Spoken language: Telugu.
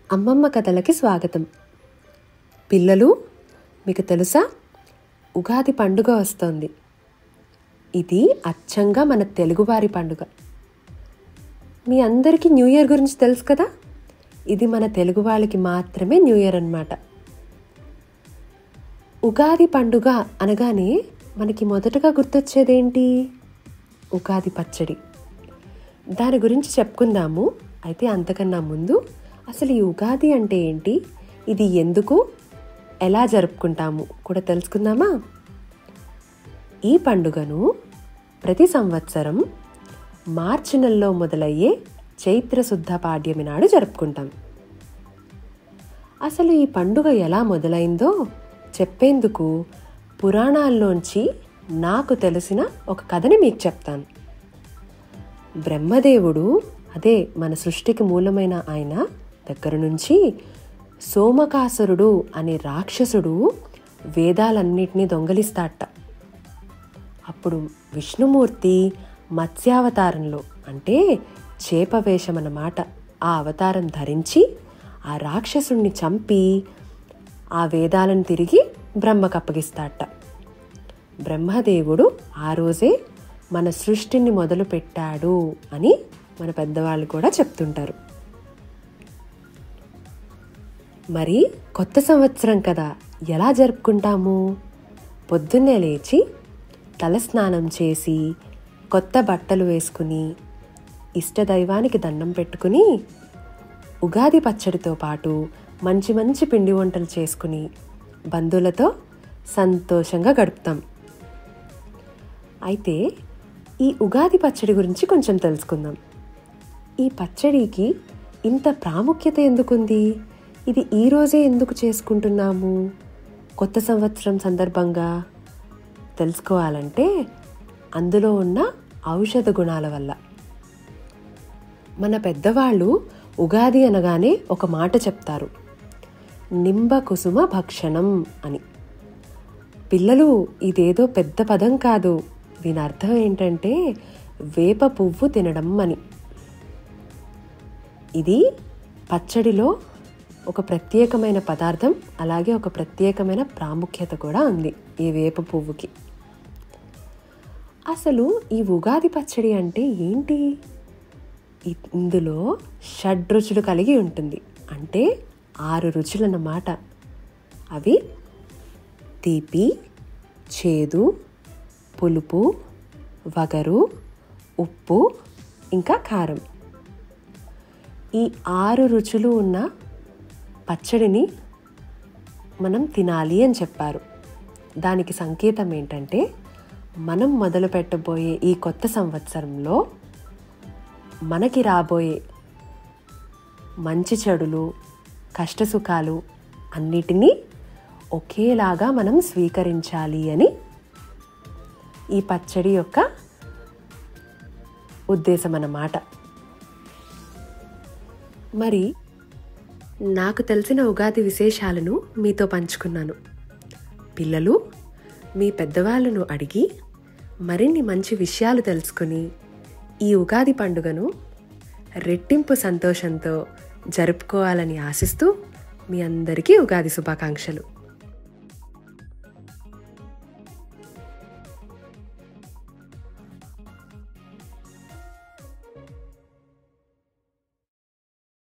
అమ్మమ్మ కథలకి స్వాగతం పిల్లలు మీకు తెలుసా ఉగాది పండుగ వస్తోంది ఇది అచ్చంగా మన తెలుగువారి పండుగ మీ అందరికీ న్యూ ఇయర్ గురించి తెలుసు కదా ఇది మన తెలుగు వాళ్ళకి మాత్రమే న్యూ ఇయర్ అన్నమాట ఉగాది పండుగ అనగానే మనకి మొదటగా గుర్తొచ్చేదేంటి ఉగాది పచ్చడి దాని గురించి చెప్పుకుందాము అయితే అంతకన్నా ముందు అసలు ఈ ఉగాది అంటే ఏంటి ఇది ఎందుకు ఎలా జరుపుకుంటాము కూడా తెలుసుకుందామా ఈ పండుగను ప్రతి సంవత్సరం మార్చి నెలలో మొదలయ్యే చైత్ర శుద్ధ పాడ్యమి నాడు జరుపుకుంటాం అసలు ఈ పండుగ ఎలా మొదలైందో చెప్పేందుకు పురాణాల్లోంచి నాకు తెలిసిన ఒక కథని మీకు చెప్తాను బ్రహ్మదేవుడు అదే మన సృష్టికి మూలమైన ఆయన దగ్గర నుంచి సోమకాసురుడు అనే రాక్షసుడు వేదాలన్నిటినీ దొంగలిస్తాట అప్పుడు విష్ణుమూర్తి మత్స్యావతారంలో అంటే చేప వేషం అన్నమాట ఆ అవతారం ధరించి ఆ రాక్షసుణ్ణి చంపి ఆ వేదాలను తిరిగి బ్రహ్మకు అప్పగిస్తాట బ్రహ్మదేవుడు ఆ రోజే మన సృష్టిని మొదలు పెట్టాడు అని మన పెద్దవాళ్ళు కూడా చెప్తుంటారు మరి కొత్త సంవత్సరం కదా ఎలా జరుపుకుంటాము పొద్దున్నే లేచి తలస్నానం చేసి కొత్త బట్టలు వేసుకుని ఇష్టదైవానికి దండం పెట్టుకుని ఉగాది పచ్చడితో పాటు మంచి మంచి పిండి వంటలు చేసుకుని బంధువులతో సంతోషంగా గడుపుతాం అయితే ఈ ఉగాది పచ్చడి గురించి కొంచెం తెలుసుకుందాం ఈ పచ్చడికి ఇంత ప్రాముఖ్యత ఎందుకుంది ఇది ఈ రోజే ఎందుకు చేసుకుంటున్నాము కొత్త సంవత్సరం సందర్భంగా తెలుసుకోవాలంటే అందులో ఉన్న ఔషధ గుణాల వల్ల మన పెద్దవాళ్ళు ఉగాది అనగానే ఒక మాట చెప్తారు నింబ కుసుమ భక్షణం అని పిల్లలు ఇదేదో పెద్ద పదం కాదు దీని అర్థం ఏంటంటే వేప పువ్వు తినడం అని ఇది పచ్చడిలో ఒక ప్రత్యేకమైన పదార్థం అలాగే ఒక ప్రత్యేకమైన ప్రాముఖ్యత కూడా ఉంది ఈ వేప పువ్వుకి అసలు ఈ ఉగాది పచ్చడి అంటే ఏంటి ఇ- ఇందులో షడ్రుచులు కలిగి ఉంటుంది అంటే ఆరు రుచులన్నమాట అవి తీపి చేదు పులుపు వగరు ఉప్పు ఇంకా కారం ఈ ఆరు రుచులు ఉన్న పచ్చడిని మనం తినాలి అని చెప్పారు దానికి సంకేతం ఏంటంటే మనం మొదలు పెట్టబోయే ఈ కొత్త సంవత్సరంలో మనకి రాబోయే మంచి చెడులు కష్టసుఖాలు అన్నిటినీ ఒకేలాగా మనం స్వీకరించాలి అని ఈ పచ్చడి యొక్క ఉద్దేశం అన్నమాట మరి నాకు తెలిసిన ఉగాది విశేషాలను మీతో పంచుకున్నాను పిల్లలు మీ పెద్దవాళ్ళను అడిగి మరిన్ని మంచి విషయాలు తెలుసుకుని ఈ ఉగాది పండుగను రెట్టింపు సంతోషంతో జరుపుకోవాలని ఆశిస్తూ మీ అందరికీ ఉగాది శుభాకాంక్షలు